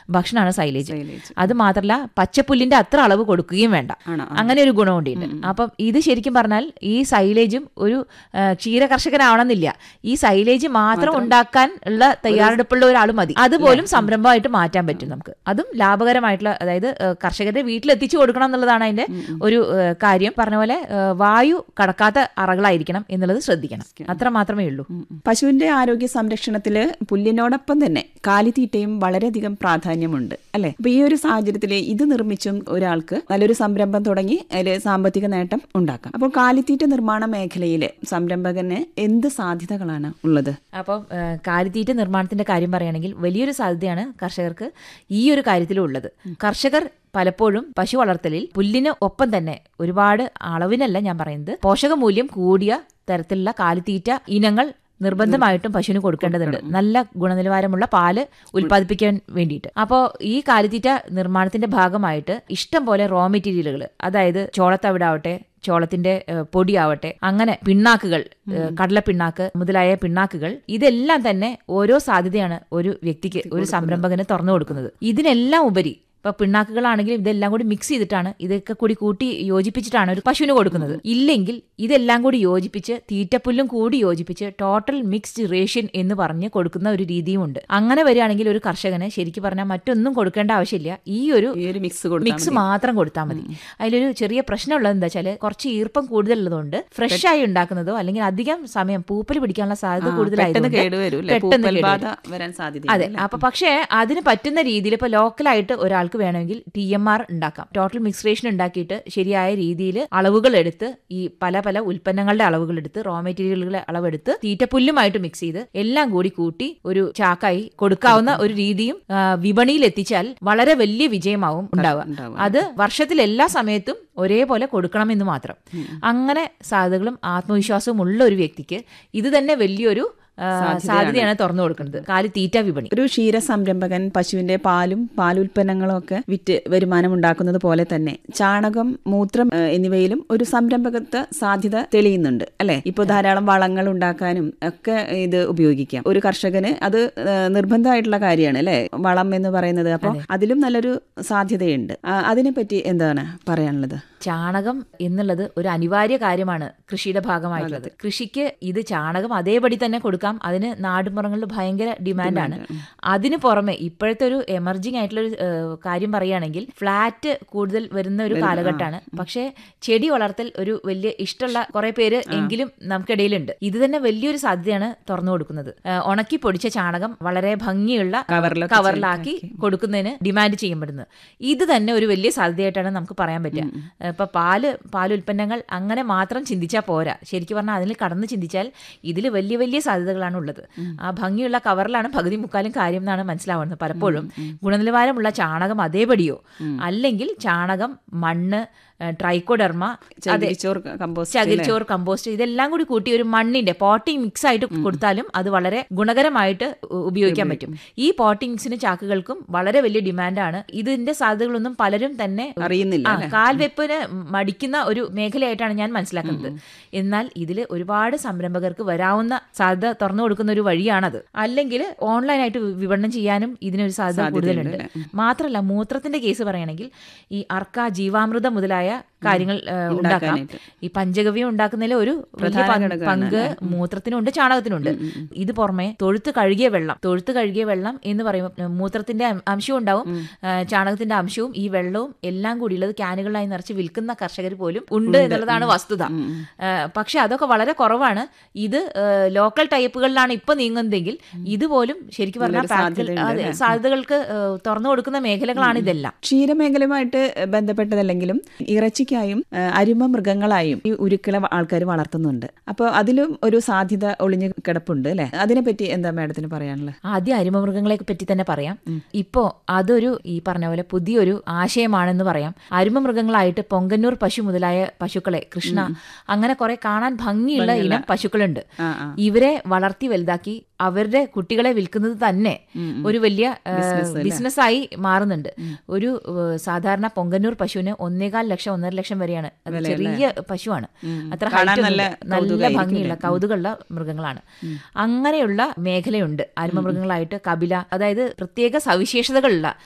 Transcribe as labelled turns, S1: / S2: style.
S1: ഭക്ഷണമാണ് silage
S2: Silage.
S1: അത് മാത്രമല്ല പച്ചപ്പുല്ലിന്റെ അത്ര അളവ് കൊടുക്കുകയും വേണ്ട
S2: ആണോ ആ.
S1: അങ്ങനെ ഒരു ഗുണം കൂടിയുണ്ട് അപ്പം ഇത് ശരിക്കും പറഞ്ഞാൽ ഈ സൈലേജും ഒരു ആ, ക്ഷീര കർഷകനാവണമെന്നില്ല ഈ സൈലേജ് മാത്രം ഉണ്ടാക്കാൻ ഉള്ള തയ്യാറെടുപ്പുള്ള ഒരാൾ മതി അതുപോലും സംരംഭമായിട്ട് മാറ്റാൻ പറ്റും നമുക്ക് അതും ലാഭകരമായിട്ടുള്ള അതായത് ആ, കർഷകരുടെ വീട്ടിലെത്തിച്ചു കൊടുക്കണം എന്നുള്ളതാണ് അതിന്റെ ഒരു ആ, കാര്യം പറഞ്ഞ പോലെ ആ, വായു കടക്കാത്ത അറകളായിരിക്കണം എന്നുള്ളത് ശ്രദ്ധിക്കണം അത്ര മാത്രമേ ഉള്ളൂ
S2: ഉം, ഉം. പശുവിന്റെ ആരോഗ്യ സംരക്ഷണത്തില് പുല്ലിനോടൊപ്പം തന്നെ കാലിത്തീറ്റയും വളരെയധികം പ്രാധാന്യമുണ്ട് അല്ലെ അപ്പൊ ഈ ഒരു സാഹചര്യത്തിൽ ഇത് നിർമ്മിച്ചും ഒരാൾക്ക് നല്ലൊരു സംരംഭം തുടങ്ങി അതിൽ സാമ്പത്തിക നേട്ടം ഉണ്ടാക്കാം അപ്പോൾ കാലിത്തീറ്റ നിർമ്മാണ മേഖലയില് സംരംഭകന് എന്ത് സാധ്യതകളാണ് ഉള്ളത്
S1: അപ്പം ആ, കാലിത്തീറ്റ നിർമ്മാണത്തിന്റെ കാര്യം പറയുകയാണെങ്കിൽ വലിയൊരു സാധ്യതയാണ് കർഷകർക്ക് ഈ ഒരു കാര്യത്തിലും ഉള്ളത് കർഷകർ പലപ്പോഴും പശു വളർത്തലിൽ പുല്ലിന് ഒപ്പം തന്നെ ഒരുപാട് അളവിനല്ല ഞാൻ പറയുന്നത് പോഷകമൂല്യം കൂടിയ തരത്തിലുള്ള കാലിത്തീറ്റ ഇനങ്ങൾ നിർബന്ധമായിട്ടും പശുവിന് കൊടുക്കേണ്ടതുണ്ട് നല്ല ഗുണനിലവാരമുള്ള പാല് ഉൽപ്പാദിപ്പിക്കാൻ വേണ്ടിയിട്ട് അപ്പോൾ ഈ കാലിത്തീറ്റ നിർമ്മാണത്തിന്റെ ഭാഗമായിട്ട് ഇഷ്ടം പോലെ റോ മെറ്റീരിയലുകൾ അതായത് ചോളത്തവിടാവട്ടെ ചോളത്തിന്റെ ഏഹ്, പൊടിയാവട്ടെ അങ്ങനെ പിണ്ണാക്കുകൾ ഏഹ്, കടലപ്പിണ്ണാക്ക് മുതലായ പിണ്ണാക്കുകൾ ഇതെല്ലാം തന്നെ ഓരോ സാധ്യതയാണ് ഒരു വ്യക്തിക്ക് ഒരു സംരംഭകന് തുറന്നു കൊടുക്കുന്നത് ഇതിനെല്ലാം ഉപരി ഇപ്പൊ പിണ്ണാക്കുകളാണെങ്കിലും ഇതെല്ലാം കൂടി മിക്സ് ചെയ്തിട്ടാണ് ഇതൊക്കെ കൂടി കൂട്ടി യോജിപ്പിച്ചിട്ടാണ് ഒരു പശുവിന് കൊടുക്കുന്നത് ഇല്ലെങ്കിൽ ഇതെല്ലാം കൂടി യോജിപ്പിച്ച് തീറ്റപ്പുല്ലും കൂടി യോജിപ്പിച്ച് ടോട്ടൽ മിക്സ്ഡ് റേഷ്യൻ എന്ന് പറഞ്ഞ് കൊടുക്കുന്ന ഒരു രീതിയും ഉണ്ട് അങ്ങനെ വരികയാണെങ്കിൽ ഒരു കർഷകന് ശരിക്കും പറഞ്ഞാൽ മറ്റൊന്നും കൊടുക്കേണ്ട ആവശ്യമില്ല ഈ ഒരു
S2: ഈ ഒരു മിക്സ് കൊടുത്താൽ
S1: മിക്സ് മാത്രം കൊടുത്താൽ മതി അതിലൊരു ചെറിയ പ്രശ്നമുള്ളത് എന്താ വെച്ചാൽ കുറച്ച് ഈർപ്പം കൂടുതലുള്ളതുകൊണ്ട് ഫ്രഷ് ആയി ഉണ്ടാക്കുന്നതോ അല്ലെങ്കിൽ അധികം സമയം പൂപ്പൽ പിടിക്കാനുള്ള സാധ്യത
S2: പെട്ടെന്ന്
S1: കൂടുതലായതുകൊണ്ട്
S2: കേടുവരും അല്ലെ
S1: പെട്ടെന്ന്
S2: പൂപ്പൽബാധ
S1: കേടുവരും.
S2: വരാൻ സാധ്യത
S1: അതെ അപ്പൊ പക്ഷേ അതിന് പറ്റുന്ന രീതിയിൽ ഇപ്പൊ ലോക്കലായിട്ട് ഒരാൾക്ക് വേണമെങ്കിൽ ടി എം ആർ ഉണ്ടാക്കാം ടോട്ടൽ മിക്സ്റേഷൻ ഉണ്ടാക്കിയിട്ട് ശരിയായ രീതിയിൽ അളവുകൾ എടുത്ത് ഈ പല പല ഉൽപ്പന്നങ്ങളുടെ അളവുകൾ എടുത്ത് റോ മെറ്റീരിയലുകളുടെ അളവെടുത്ത് തീറ്റപ്പുല്ലുമായിട്ട് മിക്സ് ചെയ്ത് എല്ലാം കൂടി കൂട്ടി ഒരു ചാക്കായി കൊടുക്കാവുന്ന ഒരു രീതിയും ആ, വിപണിയിൽ എത്തിച്ചാൽ വളരെ വലിയ വിജയമാവും ഉണ്ടാവുക
S2: ഉണ്ടാവുക.
S1: അത് വർഷത്തിൽ എല്ലാ സമയത്തും ഒരേപോലെ കൊടുക്കണമെന്ന് മാത്രം അങ്ങനെ സാധ്യതകളും ആത്മവിശ്വാസവും ഉള്ള ഒരു വ്യക്തിക്ക് ഇത് തന്നെ വലിയൊരു ആ, സാധ്യതയാണ് തുറന്നു കൊടുക്കുന്നത് കാലി തീറ്റ വിപണി
S2: ഒരു ക്ഷീര സംരംഭകൻ പശുവിന്റെ പാലും പാലുൽപ്പന്നങ്ങളും ഒക്കെ വിറ്റ് വരുമാനം ഉണ്ടാക്കുന്നത് പോലെ തന്നെ ചാണകം മൂത്രം ഏഹ്, എന്നിവയിലും ഒരു സംരംഭകത്വ സാധ്യത തെളിയുന്നുണ്ട് അല്ലെ ഇപ്പോൾ ധാരാളം വളങ്ങൾ ഉണ്ടാക്കാനും ഒക്കെ ഇത് ഉപയോഗിക്കാം ഒരു കർഷകന് അത് ഏഹ്, നിർബന്ധമായിട്ടുള്ള കാര്യമാണ് അല്ലെ വളം എന്ന് പറയുന്നത് അപ്പോൾ അതിലും നല്ലൊരു സാധ്യതയുണ്ട് ആ, അതിനെപ്പറ്റി എന്താണ് പറയാനുള്ളത്
S1: ചാണകം എന്നുള്ളത് ഒരു അനിവാര്യ കാര്യമാണ് കൃഷിയുടെ ഭാഗമായിട്ടുള്ളത് കൃഷിക്ക് ഇത് ചാണകം അതേപടി തന്നെ കൊടുക്കാം അതിന് നാടുമ്പുറങ്ങളിൽ ഭയങ്കര ഡിമാൻഡാണ് അതിന് പുറമെ ഇപ്പോഴത്തെ ഒരു എമർജിങ് ആയിട്ടുള്ള ഒരു ഏഹ്, കാര്യം പറയുകയാണെങ്കിൽ ഫ്ലാറ്റ് കൂടുതൽ വരുന്ന ഒരു കാലഘട്ടമാണ് പക്ഷേ ചെടി വളർത്തൽ ഒരു വലിയ ഇഷ്ടമുള്ള കുറെ പേര് എങ്കിലും നമുക്കിടയിലുണ്ട് ഇത് തന്നെ വലിയൊരു സാധ്യതയാണ് തുറന്നു കൊടുക്കുന്നത് ഏഹ്, ഉണക്കി പൊടിച്ച ചാണകം വളരെ ഭംഗിയുള്ള
S2: കവറിലൊക്കെ
S1: കവറിലാക്കി കൊടുക്കുന്നതിന് ഡിമാൻഡ് ചെയ്യപ്പെടുന്നത് ഇത് തന്നെ ഒരു വലിയ സാധ്യതയായിട്ടാണ് നമുക്ക് പറയാൻ പറ്റുക ഇപ്പൊ പാല് പാലുൽപ്പന്നങ്ങൾ അങ്ങനെ മാത്രം ചിന്തിച്ചാൽ പോരാ ശരിക്കും പറഞ്ഞാൽ അതിൽ കടന്ന് ചിന്തിച്ചാൽ ഇതിൽ വലിയ വലിയ സാധ്യതകളാണ് ഉള്ളത് ആ ഭംഗിയുള്ള കവറിലാണ് പകുതി മുക്കാലും കാര്യം എന്നാണ് മനസ്സിലാവുന്നത് പലപ്പോഴും ഗുണനിലവാരമുള്ള ചാണകം അതേപടിയോ അല്ലെങ്കിൽ ചാണകം മണ്ണ് ഏഹ്, ട്രൈക്കോഡെർമ
S2: ചകിരിച്ചോർ കമ്പോസ്റ്റ്
S1: ചകിരിച്ചോറ് കമ്പോസ്റ്റ് ഇതെല്ലാം കൂടി കൂട്ടി ഒരു മണ്ണിന്റെ പോട്ടിംഗ് മിക്സ് ആയിട്ട് കൊടുത്താലും അത് വളരെ ഗുണകരമായിട്ട് ഉ- ഉപയോഗിക്കാൻ പറ്റും ഈ പോട്ടിംഗ് മിക്സിന് ചാക്കുകൾക്കും വളരെ വലിയ ഡിമാൻഡാണ് ഇതിന്റെ സാധ്യതകളൊന്നും പലരും തന്നെ
S2: അറിയുന്നില്ല
S1: ആ, കാൽവെപ്പിന് മടിക്കുന്ന ഒരു മേഖലയായിട്ടാണ് ഞാൻ മനസ്സിലാക്കുന്നത് എന്നാൽ ഇതിൽ ഒരുപാട് സംരംഭകർക്ക് വരാവുന്ന സാധ്യത തുറന്നു കൊടുക്കുന്ന ഒരു വഴിയാണത് അല്ലെങ്കിൽ ഓൺലൈനായിട്ട് വിപണനം ചെയ്യാനും ഇതിനൊരു സാധ്യത കൂടുതലുണ്ട് മാത്രമല്ല മൂത്രത്തിന്റെ കേസ് പറയുകയാണെങ്കിൽ ഈ അർക്ക ജീവാമൃതം മുതലായ കാര്യങ്ങൾ ഏ, ഉണ്ടാക്കാം
S2: ഉണ്ടാക്കാനായിട്ട്.
S1: ഈ പഞ്ചഗവ്യം ഉണ്ടാക്കുന്നതിൽ ഒരു വലിയ
S2: പ്രധാന
S1: പങ്ക്
S2: ഘടകമാണ്
S1: പങ്ക് മൂത്രത്തിനുണ്ട് ചാണകത്തിനുണ്ട് ഇത് പുറമെ തൊഴുത്ത് കഴുകിയ വെള്ളം തൊഴുത്ത് കഴുകിയ വെള്ളം എന്ന് പറയുമ്പോൾ മൂത്രത്തിന്റെ അം- അംശവും ഉണ്ടാവും ആ, ചാണകത്തിന്റെ അംശവും ഈ വെള്ളവും എല്ലാം കൂടി ഉള്ളത് ക്യാനുകളിലായി നിറച്ച് വിൽക്കുന്ന കർഷകർ പോലും ഉണ്ട് എന്നുള്ളതാണ് വസ്തുത ആ, പക്ഷെ അതൊക്കെ വളരെ കുറവാണ് ഇത് ആ, ലോക്കൽ ടൈപ്പുകളിലാണ് ഇപ്പൊ നീങ്ങുന്നതെങ്കിൽ ഇതുപോലും ശരിക്കും പറഞ്ഞാൽ
S2: നല്ലൊരു
S1: പ്രാക്ടിക്കൽ
S2: സാധ്യതയുണ്ട്
S1: അതെ, സാധ്യതകൾക്ക് ആ, തുറന്നു കൊടുക്കുന്ന മേഖലകളാണ് ഇതെല്ലാം
S2: ക്ഷീരമേഖലയുമായിട്ട് ബന്ധപ്പെട്ടതല്ലെങ്കിലും ഇറച്ചിക്കായും ആ, അരുമ മൃഗങ്ങളായും ഈ ഉരുക്കളെ ആൾക്കാർ വളർത്തുന്നുണ്ട് അപ്പോൾ അതിലും ഒരു സാധ്യത ഒളിഞ്ഞു കിടപ്പുണ്ട് അല്ലെ അതിനെപ്പറ്റി എന്താ മാഡത്തിന് പറയാനുള്ളത്
S1: ആദ്യം അരുമമൃഗങ്ങളെ പറ്റി തന്നെ പറയാം ഇപ്പോ അതൊരു ഈ പറഞ്ഞ പോലെ പുതിയൊരു ആശയമാണെന്ന് പറയാം അരുമമൃഗങ്ങളായിട്ട് പൊങ്കന്നൂർ പശു മുതലായ പശുക്കളെ കൃഷ്ണ അങ്ങനെ കുറെ കാണാൻ ഭംഗിയുള്ള ഇനം പശുക്കളുണ്ട്
S2: ആ ആ
S1: ഇവരെ വളർത്തി വലുതാക്കി അവരുടെ കുട്ടികളെ വിൽക്കുന്നത് തന്നെ ഒരു വലിയ
S2: Business അല്ലേ?
S1: ബിസിനസ്സായി മാറുന്നുണ്ട് ഒരു ഏഹ്, സാധാരണ പൊങ്കന്നൂർ പശുവിന് ഒന്നേകാൽ ലക്ഷം ഒന്നര ലക്ഷം വരെയാണ് അത് ചെറിയ പശുവാണ് അത്ര
S2: കാണാൻ
S1: height
S2: നല്ല
S1: ഒന്നുമില്ല. നല്ല
S2: കൗതുകമായിരിക്കും
S1: ഭംഗിയുള്ള കൗതുകമുള്ള മൃഗങ്ങളാണ് അങ്ങനെയുള്ള മേഖലയുണ്ട് അരുമ മൃഗങ്ങളായിട്ട് കപില അതായത് പ്രത്യേക സവിശേഷതകളുള്ള